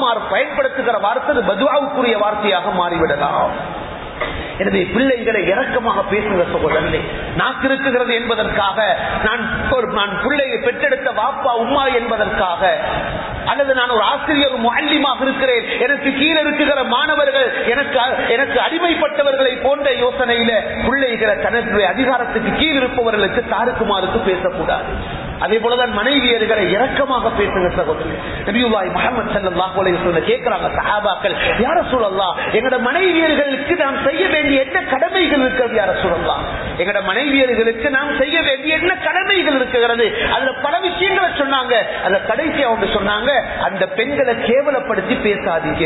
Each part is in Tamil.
உலமாமார் பயன்படுத்துகிற வார்த்தை பதுவாவுக்குரிய வார்த்தையாக மாறிவிடலாம் எனவே பிள்ளைகளை இரக்கமாக பேசுகிற சகோதரனே நாக்கு இருக்குகிறது என்பதற்காக நான் ஒரு நான் பிள்ளையை பெற்றெடுத்த வாப்பா உம்மா என்பதற்காக அல்லது நான் ஒரு ஆசிரியர் முல்லிமாக இருக்கிறேன் எனக்கு கீழே இருக்கிற மாணவர்கள் எனக்கு எனக்கு அடிமைப்பட்டவர்களை போன்ற யோசனையில பிள்ளைகளை தனது அதிகாரத்துக்கு கீழ் இருப்பவர்களுக்கு தாருக்குமாருக்கு பேசக்கூடாது அதே போலதான் மனைவியர்களை இரக்கமாக பேசுகிற சகோதரர் நபியுல்லாய் முகமது சல்லாஹ் சொல்ல கேட்கிறாங்க சஹாபாக்கள் யார சூழல்லாம் எங்களோட மனைவியர்களுக்கு நாம் செய்ய வேண்டிய என்ன கடமைகள் இருக்கிறது யார சூழல்லாம் எங்களோட மனைவியர்களுக்கு நாம் செய்ய வேண்டிய என்ன கடமைகள் இருக்கிறது அதுல பல விஷயங்களை சொன்னாங்க அதுல கடைசி அவங்க சொன்னாங்க அந்த பெண்களை கேவலப்படுத்தி பேசாதீங்க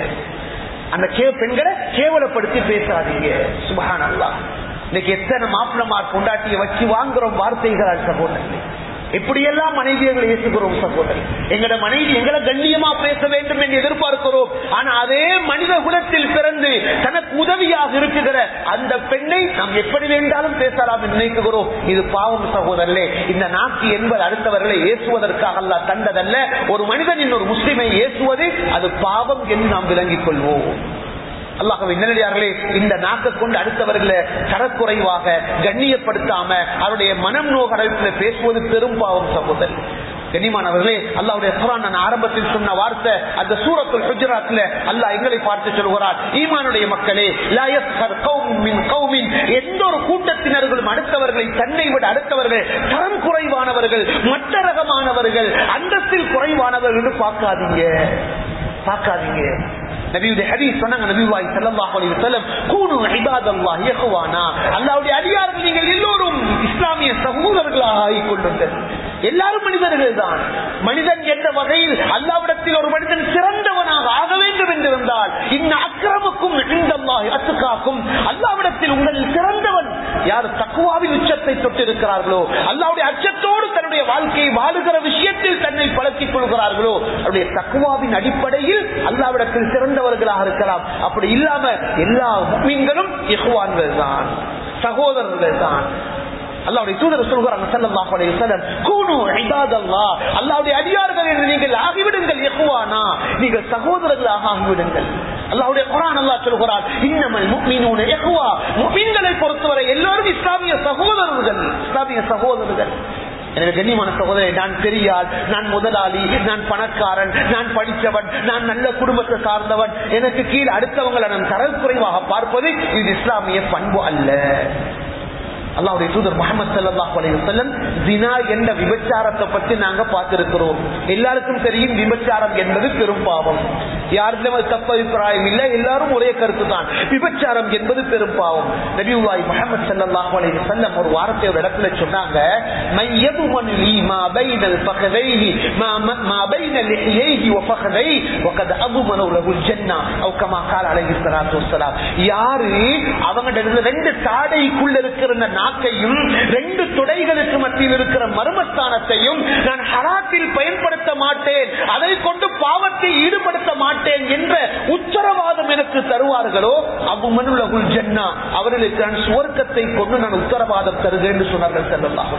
அந்த கே- பெண்களை கேவலப்படுத்தி பேசாதீங்க சுபஹான் அல்லாஹ் இன்னைக்கு எத்தனை மாப்பிளமார் கொண்டாட்டிய வச்சு வாங்குறோம் வார்த்தைகள் சகோதரர்களே எப்படியெல்லாம் மனைவியர்களை ஏசுகிறோம் சகோதரர் எங்கட மனைவி எங்களை கண்ணியமா பேச வேண்டும் என்று எதிர்பார்க்கிறோம் ஆனா அதே மனித குலத்தில் பிறந்து தனக்கு உதவியாக இருக்குகிற அந்த பெண்ணை நாம் எப்படி வேண்டாலும் பேசலாம் என்று நினைக்கிறோம் இது பாவம் சகோதரர்களே இந்த நாக்கு என்பது அடுத்தவர்களை ஏசுவதற்காக அல்ல தந்ததல்ல ஒரு மனிதன் இன்னொரு முஸ்லிமை ஏசுவது அது பாவம் என்று நாம் விளங்கிக் கொள்வோம் அல்லாஹவை நல்லடியார்களே இந்த நாக்கை கொண்டு அடுத்தவர்களை தரக்குறைவாக கண்ணியப்படுத்தாம அவருடைய மனம் நோகரத்தில் பேசுவது பெரும் பாவம் சகோதரி கண்ணியமானவர்களே அல்லாவுடைய குரான் நான் ஆரம்பத்தில் சொன்ன வார்த்தை அந்த சூரத்துல் ஹுஜராத்ல அல்லாஹ் எங்களை பார்த்து சொல்கிறார் ஈமானுடைய மக்களே லா யஸ்ஹர் கௌமும் மின் கௌமின் எந்த ஒரு கூட்டத்தினர்களும் அடுத்தவர்களை தன்னை விட அடுத்தவர்கள் தரம் குறைவானவர்கள் மட்ட ரகமானவர்கள் அந்தஸ்தில் குறைவானவர்கள் என்று பார்க்காதீங்க பார்க்காதீங்க நபியுடைய ஹதீஸ் சொன்னாங்க நபிவாய் ஸல்லல்லாஹு அலைஹி வஸல்லம் கூனு இபாதல்லாஹி இஹ்வானா அல்லாஹ்வுடைய அடியார்கள் நீங்கள் எல்லோரும் இஸ்லாமிய சகோதரர்களாக ஆகிக் கொள்ளுங்கள் எல்லாரும் மனிதர்கள் தான் மனிதன் என்ற வகையில் அல்லாவிடத்தில் ஒரு மனிதன் சிறந்தவனாக ஆக வேண்டும் என்றிருந்தால் இந்த அக்கிரமுக்கும் இந்தல்லாஹி அத்துக்காக்கும் அல்லாவிடத்தில் உங்களில் சிறந்தவன் யார் தக்குவாவின் உச்சத்தை தொட்டிருக்கிறார்களோ அல்லாவுடைய அச்சத்தோடு தன்னுடைய வாழ்க்கையை வாழுகிற விஷயத்தில் தன்னை பழக்கிக் கொள்கிறார்களோ அவருடைய தக்குவாவின் அடிப்படையில் அல்லாவிடத்தில் சிறந்தவர்களாக இருக்கலாம் அப்படி இல்லாம எல்லா மீன்களும் இஹ்வான்கள் தான் சகோதரர்கள் தான் அல்லாவுடைய தூதர் சொல்கிறாங்க ஸல்லல்லாஹு அலைஹி வஸல்லம் கூனு இபாதல்லாஹ் அல்லாஹ்வுடைய அடியார்கள் என்று நீங்கள் ஆகிவிடுங்கள் இஹ்வானா நீங்கள் சகோதரர்களாக ஆகிவிடுங்கள் அல்லாஹ்வுடைய குர்ஆன் அல்லாஹ் சொல்கிறார் இன்னமல் முஃமினூன இஹ்வா முஃமின்களை பொறுத்தவரை எல்லாரும் இஸ்லாமிய சகோதரர்கள் இஸ்லாமிய சகோதரர்கள் எனவே கண்ணியமான சகோதரர் நான் பெரியாள் நான் முதலாளி நான் பணக்காரன் நான் படித்தவன் நான் நல்ல குடும்பத்தை சார்ந்தவன் எனக்கு கீழ் அடுத்தவங்களை நான் தரக்குறைவாக பார்ப்பது இது இஸ்லாமிய பண்பு அல்ல அல்லாவுடைய தூதர் முகமது சல்லாஹ் அலையுசல்லம் ஜினா என்ற விபச்சாரத்தை பற்றி நாங்க பார்த்திருக்கிறோம் எல்லாருக்கும் தெரியும் விபச்சாரம் என்பது பெரும் பாவம் யாருக்கும் அது தப்பு அபிப்பிராயம் இல்லை எல்லாரும் ஒரே கருத்து தான் விபச்சாரம் என்பது பெரும் பாவம் நபிவாய் முகமது சல்லாஹ் அலையுசல்லம் ஒரு வாரத்தை ஒரு இடத்துல சொன்னாங்க மையதுமன் லீ மா பைனல் ஃபகதைஹி மா மா பைன லிஹியைஹி வ ஃபகதை வகத் அபுமனு லஹுல் ஜன்னah அவ் கமா கால அலைஹி ஸலாத்து வஸ்ஸலாம் யாரு அவங்க ரெண்டு தாடைக்குள்ள இருக்கிற இந்த நாக்கையும் ரெண்டு துடைகளுக்கு மத்தியில் இருக்கிற மர்மஸ்தானத்தையும் நான் ஹராத்தில் பயன்படுத்த மாட்டேன் அதை கொண்டு பாவத்தை ஈடுபடுத்த மாட்டேன் என்ற உத்தரவாதம் எனக்கு தருவார்களோ அவ்வுமனுலகுல் ஜன்னா அவர்களுக்கு நான் சுவர்க்கத்தை கொண்டு நான் உத்தரவாதம் தருகிறேன் என்று சொன்னார்கள் செல்லலாம்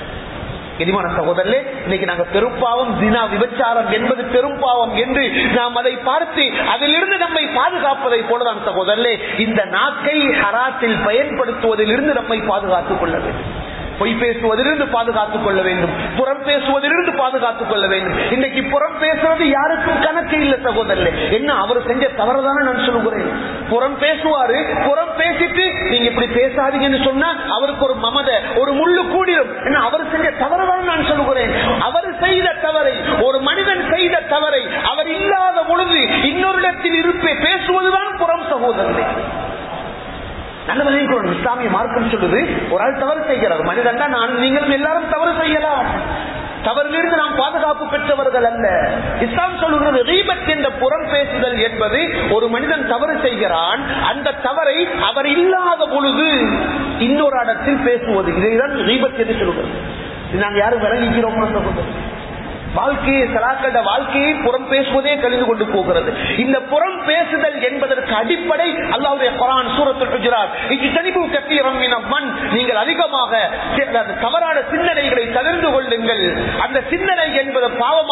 இனிமான சகோதரர்களே இன்னைக்கு நாங்க பெரும்பாவம் தினா விபச்சாரம் என்பது பெரும்பாவம் என்று நாம் அதை பார்த்து அதிலிருந்து நம்மை பாதுகாப்பதை போலதான் சகோதரர்களே இந்த நாக்கை ஹராத்தில் பயன்படுத்துவதிலிருந்து நம்மை பாதுகாத்துக் கொள்ள வேண்டும் பொய் பேசுவதிலிருந்து பாதுகாத்துக் கொள்ள வேண்டும் புறம் பேசுவதிலிருந்து பாதுகாத்துக் கொள்ள வேண்டும் இன்னைக்கு புறம் பேசுறது யாருக்கும் கணக்கு இல்ல சகோதரர்களே என்ன அவர் செஞ்ச தவறுதானே நான் சொல்லுகிறேன் புறம் பேசுவாரு புறம் பேசிட்டு நீங்க இப்படி பேசாதீங்கன்னு சொன்னா அவருக்கு ஒரு மமத ஒரு முள்ளு கூடிடும் என்ன அவர் செஞ்ச தவறுதான் நான் சொல்லுகிறேன் அவர் செய்த தவறை ஒரு மனிதன் செய்த தவறை அவர் இல்லாத பொழுது இன்னொரு இடத்தில் இருப்பே பேசுவதுதான் புறம் சகோதரர்களே நல்ல இஸ்லாமிய மார்க்கம் சொல்லுது ஒரு ஆள் தவறு செய்கிறார் மனிதன் தான் நான் நீங்களும் எல்லாரும் தவறு செய்யலாம் தவறிலிருந்து நாம் பாதுகாப்பு பெற்றவர்கள் அல்ல இஸ்லாம் சொல்லுகிறது ரீபத் என்ற புறம் பேசுதல் என்பது ஒரு மனிதன் தவறு செய்கிறான் அந்த தவறை அவர் இல்லாத பொழுது இன்னொரு இடத்தில் பேசுவது இதைதான் ரீபத் என்று சொல்லுகிறது இது நாங்கள் யாரும் விளங்கிக்கிறோம் வாழ்க்கையை சலாக்கள வாழ்க்கையை புறம் பேசுவதே கழிந்து கொண்டு போகிறது இந்த புறம் பேசுதல் என்பதற்கு அடிப்படை அல்லாவுடைய குரான் சூரத்துல் குஜராத் இத்தனிபு கத்தீரம் மண் நீங்கள் அதிகமாக தவறான சிந்தனைகளை தவிர்த்து கொள்ளுங்கள் அந்த சிந்தனை என்பது பாவமாக